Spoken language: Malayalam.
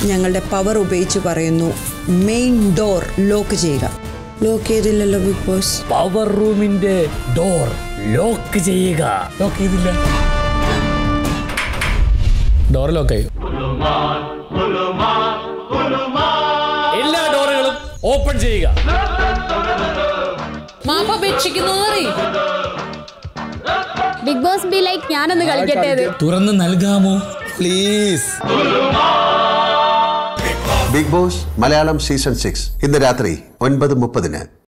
ഞങ്ങളുടെ പവർ ഉപയോഗിച്ച് പറയുന്നു മെയിൻ ഡോർ ലോക്ക് ചെയ്യുക ലോക്ക് ചെയ്തില്ലല്ലോ ബിഗ് ബോസ് പവർ റൂമിന്റെ ഡോർ ലോക്ക് ചെയ്യുക ലോക്ക് ചെയ്തില്ല ഡോർ ലോക്കായി എല്ലാ ഡോറുകളും ഓപ്പൺ ചെയ്യുക മാപ്പപേക്ഷിക്കുന്നു ബിഗ് ബോസ് ബി ലൈക്ക് ഞാനൊന്ന് കളിക്കട്ടെ അത് തുറന്ന് നൽകാമോ please Bigg Boss Malayalam season six ഇന്ന് രാത്രി ഒൻപത് മുപ്പതിന്